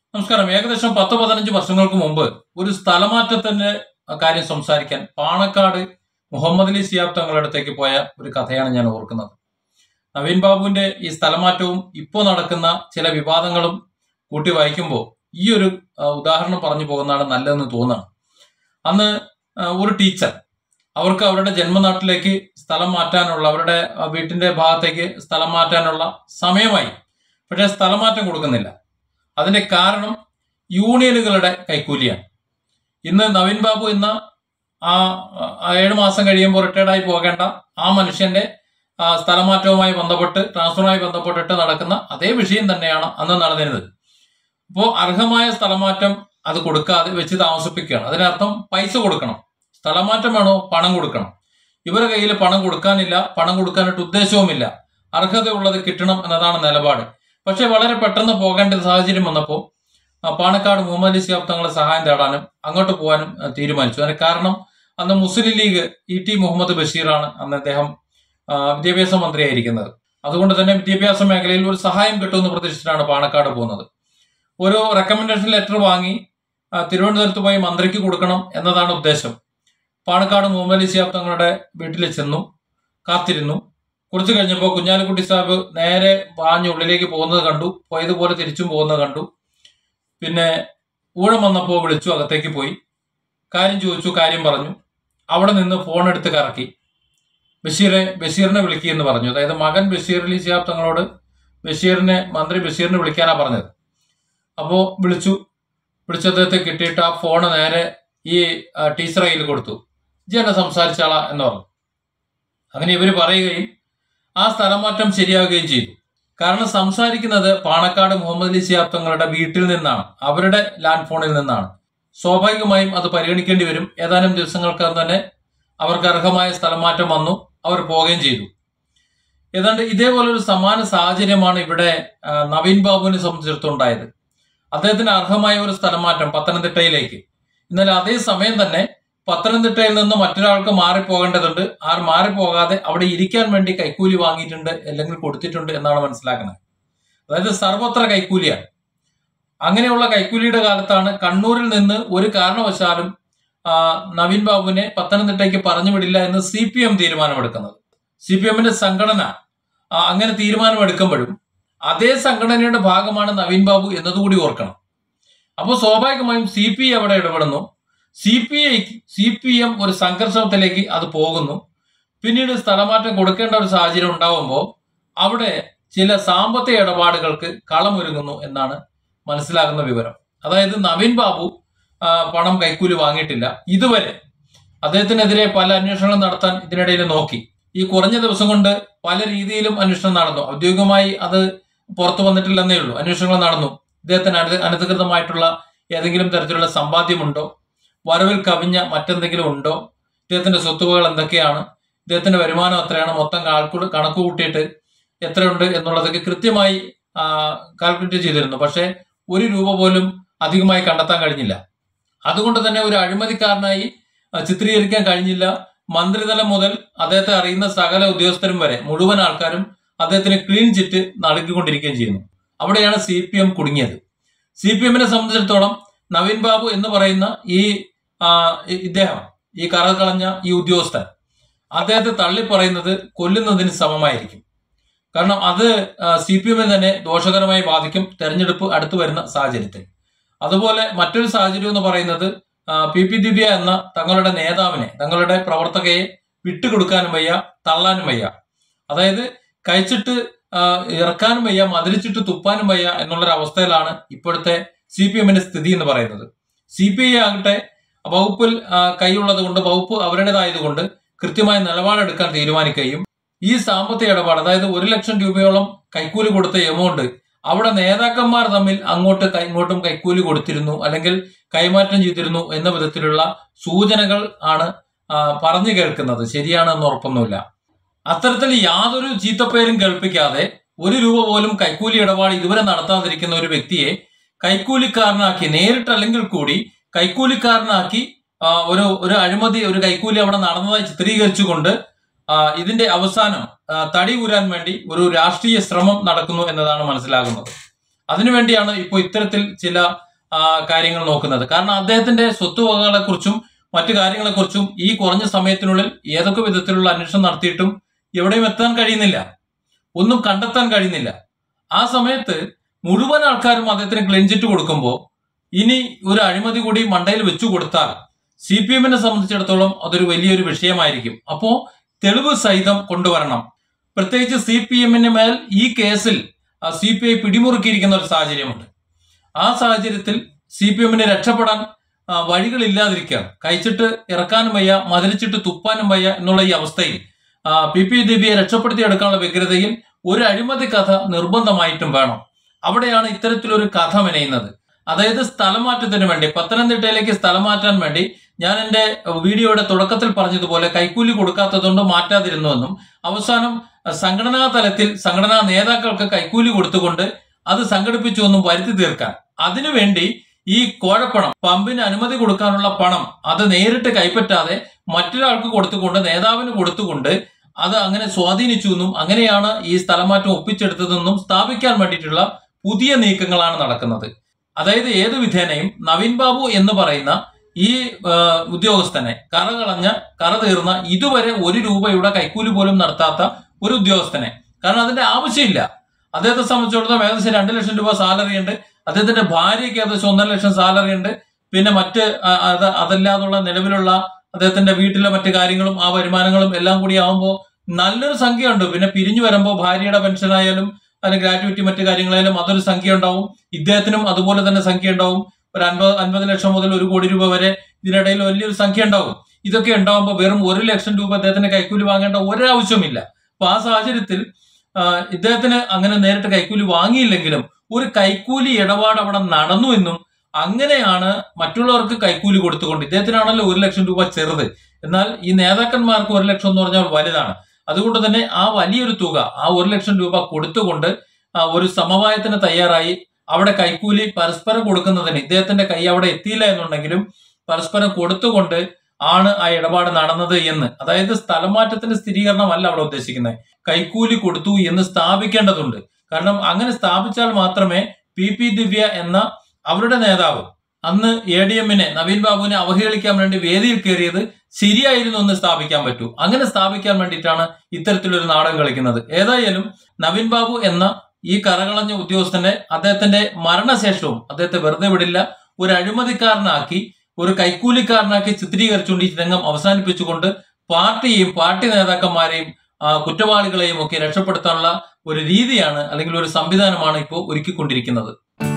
നമസ്കാരം ഏകദേശം പത്ത് പതിനഞ്ച് വർഷങ്ങൾക്ക് മുമ്പ് ഒരു സ്ഥലമാറ്റത്തിന്റെ കാര്യം സംസാരിക്കാൻ പാണക്കാട് മുഹമ്മദ് അലി സിയാബ് തങ്ങളുടെ അടുത്തേക്ക് പോയ ഒരു കഥയാണ് ഞാൻ ഓർക്കുന്നത് നവീൻ ബാബുവിന്റെ ഈ സ്ഥലമാറ്റവും ഇപ്പോൾ നടക്കുന്ന ചില വിവാദങ്ങളും കൂട്ടി വായിക്കുമ്പോൾ ഈ ഒരു ആ, ഉദാഹരണം പറഞ്ഞു പോകുന്നതാണ് നല്ലതെന്ന് തോന്നുന്നു അന്ന് ആ, ഒരു ടീച്ചർ അവർക്ക് അവരുടെ ജന്മനാട്ടിലേക്ക് സ്ഥലം മാറ്റാനുള്ള അവരുടെ ആ, വീട്ടിന്റെ ഭാഗത്തേക്ക് സ്ഥലം മാറ്റാനുള്ള സമയമായി പക്ഷേ സ്ഥലം മാറ്റം കൊടുക്കുന്നില്ല അതിന്റെ കാരണം യൂണിയനുകളുടെ കൈക്കൂലിയാണ് ഇന്ന് നവീൻ ബാബു എന്ന ആ ആ ഏഴ് മാസം കഴിയുമ്പോൾ റിട്ടയർഡായി പോകേണ്ട ആ മനുഷ്യന്റെ ആ, സ്ഥലമാറ്റവുമായി ബന്ധപ്പെട്ട് ട്രാൻസ്ഫറുമായി ബന്ധപ്പെട്ടിട്ട് നടക്കുന്ന അതേ വിഷയം തന്നെയാണ് അന്ന് നടന്നിരുന്നത് അപ്പോൾ അർഹമായ സ്ഥലമാറ്റം അത് കൊടുക്കാതെ വെച്ച് താമസിപ്പിക്കുകയാണ് അതിനർത്ഥം പൈസ കൊടുക്കണം സ്ഥലമാറ്റം വേണോ പണം കൊടുക്കണം ഇവരുടെ കയ്യിൽ പണം കൊടുക്കാനില്ല പണം കൊടുക്കാനായിട്ട് ഉദ്ദേശവുമില്ല അർഹതയുള്ളത് കിട്ടണം എന്നതാണ് നിലപാട് പക്ഷെ വളരെ പെട്ടെന്ന് പോകേണ്ട സാഹചര്യം വന്നപ്പോൾ ആ, പാണക്കാട് മുഹമ്മദ് അലി ശിഹാബ് തങ്ങളെ സഹായം തേടാനും അങ്ങോട്ട് പോകാനും ആ, തീരുമാനിച്ചു അതിന് കാരണം അന്ന് മുസ്ലിം ലീഗ് ഇ ടി മുഹമ്മദ് ബഷീറാണ് അന്ന് അദ്ദേഹം ആ, വിദ്യാഭ്യാസ മന്ത്രിയായിരിക്കുന്നത് അതുകൊണ്ട് തന്നെ വിദ്യാഭ്യാസ മേഖലയിൽ ഒരു സഹായം കിട്ടുമെന്ന് പ്രതീക്ഷിച്ചിട്ടാണ് പാണക്കാട് പോകുന്നത് ഒരു റെക്കമെൻഡേഷൻ ലെറ്റർ വാങ്ങി ആ, തിരുവനന്തപുരത്ത് പോയി മന്ത്രിക്ക് കൊടുക്കണം എന്നതാണ് ഉദ്ദേശം പാണക്കാട് മുഹമ്മദ് അലി ശിഹാബ് തങ്ങളുടെ വീട്ടിൽ ചെന്നു കാത്തിരുന്നു കുറച്ച് കഴിഞ്ഞപ്പോൾ കുഞ്ഞാലിക്കുട്ടി സാഹിബ് നേരെ പാഞ്ഞ് ഉള്ളിലേക്ക് പോകുന്നത് കണ്ടു പോയതുപോലെ തിരിച്ചും പോകുന്നത് കണ്ടു പിന്നെ ഊഴം വന്നപ്പോൾ വിളിച്ചു അകത്തേക്ക് പോയി കാര്യം ചോദിച്ചു കാര്യം പറഞ്ഞു അവിടെ നിന്ന് ഫോൺ എടുത്ത് കറക്കി ബഷീറെ ബഷീറിനെ വിളിക്കുക എന്ന് പറഞ്ഞു അതായത് മകൻ ബഷീർ അലി ശിഹാബ് തങ്ങളോട് ബഷീറിനെ മന്ത്രി ബഷീറിനെ വിളിക്കാനാ പറഞ്ഞത് അപ്പോൾ വിളിച്ചു വിളിച്ച അദ്ദേഹത്തെ കിട്ടിയിട്ട് ആ ഫോണ് നേരെ ഈ ആ, ടീച്ചർ കയ്യിൽ കൊടുത്തു ഇജ്ജ് എന്നെ സംസാരിച്ചാളാ എന്ന് പറഞ്ഞു അങ്ങനെ ഇവർ പറയുകയും ആ സ്ഥലം മാറ്റം ശരിയാവുകയും ചെയ്തു കാരണം സംസാരിക്കുന്നത് പാണക്കാട് മുഹമ്മദ് അലി ശിഹാബ് തങ്ങളുടെ വീട്ടിൽ നിന്നാണ് അവരുടെ ലാൻഡ് ഫോണിൽ നിന്നാണ് സ്വാഭാവികമായും അത് പരിഗണിക്കേണ്ടി വരും ഏതാനും ദിവസങ്ങൾക്കകം തന്നെ അവർക്ക് അർഹമായ സ്ഥലം മാറ്റം വന്നു അവർ പോവുകയും ചെയ്തു ഏതാണ്ട് ഇതേപോലെ ഒരു സമാന സാഹചര്യമാണ് ഇവിടെ ആ, നവീൻ ബാബുവിനെ സംബന്ധിച്ചിടത്തോളം ഉണ്ടായത് അദ്ദേഹത്തിന് അർഹമായ ഒരു സ്ഥലം മാറ്റം പത്തനംതിട്ടയിലേക്ക് എന്നാൽ അതേ സമയം തന്നെ പത്തനംതിട്ടയിൽ നിന്ന് മറ്റൊരാൾക്ക് മാറിപ്പോകേണ്ടതുണ്ട് ആർ മാറിപ്പോകാതെ അവിടെ ഇരിക്കാൻ വേണ്ടി കൈക്കൂലി വാങ്ങിയിട്ടുണ്ട് അല്ലെങ്കിൽ കൊടുത്തിട്ടുണ്ട് എന്നാണ് മനസ്സിലാക്കുന്നത് അതായത് സർവത്ര കൈക്കൂലിയാണ് അങ്ങനെയുള്ള കൈക്കൂലിയുടെ കാലത്താണ് കണ്ണൂരിൽ നിന്ന് ഒരു കാരണവശാലും ആ, നവീൻ ബാബുവിനെ പത്തനംതിട്ടയ്ക്ക് പറഞ്ഞു വിടില്ല എന്ന് സി പി എം തീരുമാനമെടുക്കുന്നത് സി പി എമ്മിന്റെ സംഘടന ആ, അങ്ങനെ തീരുമാനമെടുക്കുമ്പോഴും അതേ സംഘടനയുടെ ഭാഗമാണ് നവീൻ ബാബു എന്നതുകൂടി ഓർക്കണം അപ്പോൾ സ്വാഭാവികമായും സി പി ഐ അവിടെ ഇടപെടുന്നു C P I C P M ഒരു സംഘർഷത്തിലേക്ക് അത് പോകുന്നു പിന്നീട് സ്ഥലമാറ്റം കൊടുക്കേണ്ട ഒരു സാഹചര്യം ഉണ്ടാവുമ്പോൾ അവിടെ ചില സാമ്പത്തിക ഇടപാടുകൾക്ക് കളമൊരുങ്ങുന്നു എന്നാണ് മനസ്സിലാകുന്ന വിവരം അതായത് നവീൻ ബാബു ആ, പണം കൈക്കൂലി വാങ്ങിയിട്ടില്ല ഇതുവരെ അദ്ദേഹത്തിനെതിരെ പല അന്വേഷണങ്ങളും നടത്താൻ ഇതിനിടയിൽ നോക്കി ഈ കുറഞ്ഞ ദിവസം കൊണ്ട് പല രീതിയിലും അന്വേഷണം നടന്നു ഔദ്യോഗികമായി അത് പുറത്തു വന്നിട്ടില്ലെന്നേ ഉള്ളൂ അന്വേഷണങ്ങൾ നടന്നു ഇദ്ദേഹത്തിന് അന- അനധികൃതമായിട്ടുള്ള ഏതെങ്കിലും തരത്തിലുള്ള സമ്പാദ്യമുണ്ടോ വരവിൽ കവിഞ്ഞ മറ്റെന്തെങ്കിലും ഉണ്ടോ ഇദ്ദേഹത്തിന്റെ സ്വത്തുവകൾ എന്തൊക്കെയാണ് ഇദ്ദേഹത്തിന്റെ വരുമാനം എത്രയാണ് മൊത്തം കാൽക്കു കണക്ക് കൂട്ടിയിട്ട് എത്രയുണ്ട് എന്നുള്ളതൊക്കെ കൃത്യമായി കാൽക്കുലേറ്റ് ചെയ്തിരുന്നു പക്ഷേ ഒരു രൂപ പോലും അധികമായി കണ്ടെത്താൻ കഴിഞ്ഞില്ല അതുകൊണ്ട് തന്നെ ഒരു അഴിമതിക്കാരനായി ആ, ചിത്രീകരിക്കാൻ കഴിഞ്ഞില്ല മന്ത്രിതലം മുതൽ അദ്ദേഹത്തെ അറിയുന്ന സകല ഉദ്യോഗസ്ഥരും വരെ മുഴുവൻ ആൾക്കാരും അദ്ദേഹത്തിന് ക്ലീൻ ചിറ്റ് നൽകിക്കൊണ്ടിരിക്കുകയും ചെയ്യുന്നു അവിടെയാണ് സി പി എം കുടുങ്ങിയത് സി പി എമ്മിനെ സംബന്ധിച്ചിടത്തോളം നവീൻ ബാബു എന്ന് പറയുന്ന ഈ ആ, ഇ- ഇദ്ദേഹം ഈ കറ കളഞ്ഞ ഈ ഉദ്യോഗസ്ഥൻ അദ്ദേഹത്തെ തള്ളിപ്പറയുന്നത് കൊല്ലുന്നതിന് സമമായിരിക്കും കാരണം അത് സി പി എമ്മിന് തന്നെ ദോഷകരമായി ബാധിക്കും തെരഞ്ഞെടുപ്പ് അടുത്തു വരുന്ന സാഹചര്യത്തിൽ അതുപോലെ മറ്റൊരു സാഹചര്യം എന്ന് പറയുന്നത് ആ, പി പി ദിവ്യ എന്ന തങ്ങളുടെ നേതാവിനെ തങ്ങളുടെ പ്രവർത്തകയെ വിട്ടുകൊടുക്കാനും വയ്യ തള്ളാനും വയ്യ അതായത് കഴിച്ചിട്ട് ആ, ഇറക്കാനും വയ്യ മതിലിച്ചിട്ട് തുപ്പാനും വയ്യ എന്നുള്ളൊരു അവസ്ഥയിലാണ് ഇപ്പോഴത്തെ സി പി എമ്മിന്റെ സ്ഥിതി എന്ന് പറയുന്നത് സി പി ഐ ആകട്ടെ വകുപ്പിൽ ആ, കൈയുള്ളത് കൊണ്ട് വകുപ്പ് അവരുടേതായതുകൊണ്ട് കൃത്യമായ നിലപാടെടുക്കാൻ തീരുമാനിക്കുകയും ഈ സാമ്പത്തിക ഇടപാട് അതായത് ഒരു ലക്ഷം രൂപയോളം കൈക്കൂലി കൊടുത്ത എമൗണ്ട് അവിടെ നേതാക്കന്മാർ തമ്മിൽ അങ്ങോട്ട് കൈ- ഇങ്ങോട്ടും കൈക്കൂലി കൊടുത്തിരുന്നു അല്ലെങ്കിൽ കൈമാറ്റം ചെയ്തിരുന്നു എന്ന വിധത്തിലുള്ള സൂചനകൾ ആണ് ആ, പറഞ്ഞു കേൾക്കുന്നത് ശരിയാണെന്ന് ഉറപ്പൊന്നുമില്ല അത്തരത്തിൽ യാതൊരു ചീത്തപ്പേരും കേൾപ്പിക്കാതെ ഒരു രൂപ പോലും കൈക്കൂലി ഇടപാട് ഇതുവരെ നടത്താതിരിക്കുന്ന ഒരു വ്യക്തിയെ കൈക്കൂലിക്കാരനാക്കി നേരിട്ടല്ലെങ്കിൽ കൂടി കൈക്കൂലിക്കാരനാക്കി ആ, ഒരു ഒരു അഴിമതി ഒരു കൈക്കൂലി അവിടെ നടന്നതായി ചിത്രീകരിച്ചുകൊണ്ട് ആ, ഇതിന്റെ അവസാനം ആ, തടി ഊരാൻ വേണ്ടി ഒരു രാഷ്ട്രീയ ശ്രമം നടക്കുന്നു എന്നതാണ് മനസ്സിലാകുന്നത് അതിനുവേണ്ടിയാണ് ഇപ്പോൾ ഇത്തരത്തിൽ ചില ആ, കാര്യങ്ങൾ നോക്കുന്നത് കാരണം അദ്ദേഹത്തിന്റെ സ്വത്തുവകകളെ കുറിച്ചും മറ്റു കാര്യങ്ങളെക്കുറിച്ചും ഈ കുറഞ്ഞ സമയത്തിനുള്ളിൽ ഏതൊക്കെ വിധത്തിലുള്ള അന്വേഷണം നടത്തിയിട്ടും എവിടെയും എത്താൻ കഴിയുന്നില്ല ഒന്നും കണ്ടെത്താൻ കഴിയുന്നില്ല ആ സമയത്ത് മുഴുവൻ ആൾക്കാരും അദ്ദേഹത്തിന് ക്ലീൻ ചിറ്റ് കൊടുക്കുമ്പോൾ ഇനി ഒരു അഴിമതി കൂടി മണ്ടയിൽ വെച്ചു കൊടുത്താൽ സി പി എമ്മിനെ സംബന്ധിച്ചിടത്തോളം അതൊരു വലിയൊരു വിഷയമായിരിക്കും അപ്പോ തെളിവ് സഹിതം കൊണ്ടുവരണം പ്രത്യേകിച്ച് സി പി എമ്മിന് മേൽ ഈ കേസിൽ സി പി ഐ പിടിമുറുക്കിയിരിക്കുന്ന ഒരു സാഹചര്യമുണ്ട് ആ സാഹചര്യത്തിൽ സി പി എമ്മിന് രക്ഷപ്പെടാൻ ആ, വഴികളില്ലാതിരിക്കുകയാണ് കഴിച്ചിട്ട് ഇറക്കാനും വയ്യ മതിലിച്ചിട്ട് തുപ്പാനും വയ്യ എന്നുള്ള ഈ അവസ്ഥയിൽ ആ, പി പി ദിവ്യയെ രക്ഷപ്പെടുത്തിയെടുക്കാനുള്ള വ്യഗ്രതയിൽ ഒരു അഴിമതി കഥ നിർബന്ധമായിട്ടും വേണം അവിടെയാണ് ഇത്തരത്തിലൊരു കഥ മെനയുന്നത് അതായത് സ്ഥലം മാറ്റത്തിന് വേണ്ടി പത്തനംതിട്ടയിലേക്ക് സ്ഥലം മാറ്റാൻ വേണ്ടി ഞാൻ എന്റെ വീഡിയോയുടെ തുടക്കത്തിൽ പറഞ്ഞതുപോലെ കൈക്കൂലി കൊടുക്കാത്തതുകൊണ്ട് മാറ്റാതിരുന്നുവെന്നും അവസാനം സംഘടനാ തലത്തിൽ സംഘടനാ നേതാക്കൾക്ക് കൈക്കൂലി കൊടുത്തുകൊണ്ട് അത് സംഘടിപ്പിച്ചുവെന്നും വരുത്തി തീർക്കാൻ അതിനുവേണ്ടി ഈ കോഴപ്പണം പമ്പിന് അനുമതി കൊടുക്കാനുള്ള പണം അത് നേരിട്ട് കൈപ്പറ്റാതെ മറ്റൊരാൾക്ക് കൊടുത്തുകൊണ്ട് നേതാവിന് കൊടുത്തുകൊണ്ട് അത് അങ്ങനെ സ്വാധീനിച്ചു എന്നും അങ്ങനെയാണ് ഈ സ്ഥലമാറ്റം ഒപ്പിച്ചെടുത്തതെന്നും സ്ഥാപിക്കാൻ വേണ്ടിയിട്ടുള്ള പുതിയ നീക്കങ്ങളാണ് നടക്കുന്നത് അതായത് ഏത് വിധേനയും നവീൻ ബാബു എന്ന് പറയുന്ന ഈ ആ, ഉദ്യോഗസ്ഥനെ കറകളഞ്ഞ കറ തീർന്ന ഇതുവരെ ഒരു രൂപയുടെ കൈക്കൂലി പോലും നടത്താത്ത ഒരു ഉദ്യോഗസ്ഥനെ കാരണം അതിന്റെ ആവശ്യമില്ല അദ്ദേഹത്തെ സംബന്ധിച്ചിടത്തോളം ഏകദേശം രണ്ട് ലക്ഷം രൂപ സാലറി ഉണ്ട് അദ്ദേഹത്തിന്റെ ഭാര്യയ്ക്ക് ഏകദേശം ഒന്നര ലക്ഷം സാലറി ഉണ്ട് പിന്നെ മറ്റ് ആ, അത് അതല്ലാതുള്ള നിലവിലുള്ള അദ്ദേഹത്തിന്റെ വീട്ടിലെ മറ്റു കാര്യങ്ങളും ആ വരുമാനങ്ങളും എല്ലാം കൂടി ആവുമ്പോൾ നല്ലൊരു സംഖ്യ ഉണ്ട് പിന്നെ പിരിഞ്ഞു വരുമ്പോൾ ഭാര്യയുടെ പെൻഷൻ ആയാലും അതിന് ഗ്രാറ്റുവിറ്റി മറ്റു കാര്യങ്ങളായാലും അതൊരു സംഖ്യ ഉണ്ടാവും ഇദ്ദേഹത്തിനും അതുപോലെ തന്നെ സംഖ്യ ഉണ്ടാവും ഒരു അൻപത് അൻപത് ലക്ഷം മുതൽ ഒരു കോടി രൂപ വരെ ഇതിനിടയിൽ വലിയൊരു സംഖ്യ ഉണ്ടാവും ഇതൊക്കെ ഉണ്ടാവുമ്പോൾ വെറും ഒരു ലക്ഷം രൂപ അദ്ദേഹത്തിന് കൈക്കൂലി വാങ്ങേണ്ട ഒരാവശ്യമില്ല അപ്പൊ ആ സാഹചര്യത്തിൽ ആ, ഇദ്ദേഹത്തിന് അങ്ങനെ നേരിട്ട് കൈക്കൂലി വാങ്ങിയില്ലെങ്കിലും ഒരു കൈക്കൂലി ഇടപാട് അവിടെ നടന്നു എന്നും അങ്ങനെയാണ് മറ്റുള്ളവർക്ക് കൈക്കൂലി കൊടുത്തുകൊണ്ട് ഇദ്ദേഹത്തിനാണല്ലോ ഒരു ലക്ഷം രൂപ ചെറുത് എന്നാൽ ഈ നേതാക്കന്മാർക്ക് ഒരു ലക്ഷം എന്ന് പറഞ്ഞാൽ വലുതാണ് അതുകൊണ്ട് തന്നെ ആ വലിയൊരു തുക ആ ഒരു ലക്ഷം രൂപ കൊടുത്തുകൊണ്ട് ആ, ഒരു സമവായത്തിന് തയ്യാറായി അവിടെ കൈക്കൂലി പരസ്പരം കൊടുക്കുന്നതിന് ഇദ്ദേഹത്തിന്റെ കൈ അവിടെ എത്തിയില്ല എന്നുണ്ടെങ്കിലും പരസ്പരം കൊടുത്തുകൊണ്ട് ആണ് ആ ഇടപാട് നടന്നത് എന്ന് അതായത് സ്ഥലം മാറ്റത്തിന്റെ സ്ഥിരീകരണമല്ല അവിടെ ഉദ്ദേശിക്കുന്നത് കൈക്കൂലി കൊടുത്തു എന്ന് സ്ഥാപിക്കേണ്ടതുണ്ട് കാരണം അങ്ങനെ സ്ഥാപിച്ചാൽ മാത്രമേ പി പി ദിവ്യ എന്ന അവരുടെ നേതാവ് അന്ന് എ ഡി എമ്മിനെ നവീൻ ബാബുവിനെ അവഹേളിക്കാൻ വേണ്ടി വേദിയിൽ കയറിയത് ശരിയായിരുന്നു എന്ന് സ്ഥാപിക്കാൻ പറ്റൂ അങ്ങനെ സ്ഥാപിക്കാൻ വേണ്ടിയിട്ടാണ് ഇത്തരത്തിലൊരു നാടകം കളിക്കുന്നത് ഏതായാലും നവീൻ ബാബു എന്ന ഈ കറകളഞ്ഞ ഉദ്യോഗസ്ഥന്റെ അദ്ദേഹത്തിന്റെ മരണശേഷവും അദ്ദേഹത്തെ വെറുതെ വിടില്ല ഒരു അഴിമതിക്കാരനാക്കി ഒരു കൈക്കൂലിക്കാരനാക്കി ചിത്രീകരിച്ചുകൊണ്ട് ഈ രംഗം അവസാനിപ്പിച്ചുകൊണ്ട് പാർട്ടിയെയും പാർട്ടി നേതാക്കന്മാരെയും ആ, കുറ്റവാളികളെയും ഒക്കെ രക്ഷപ്പെടുത്താനുള്ള ഒരു രീതിയാണ് അല്ലെങ്കിൽ ഒരു സംവിധാനമാണ് ഇപ്പോൾ ഒരുക്കിക്കൊണ്ടിരിക്കുന്നത്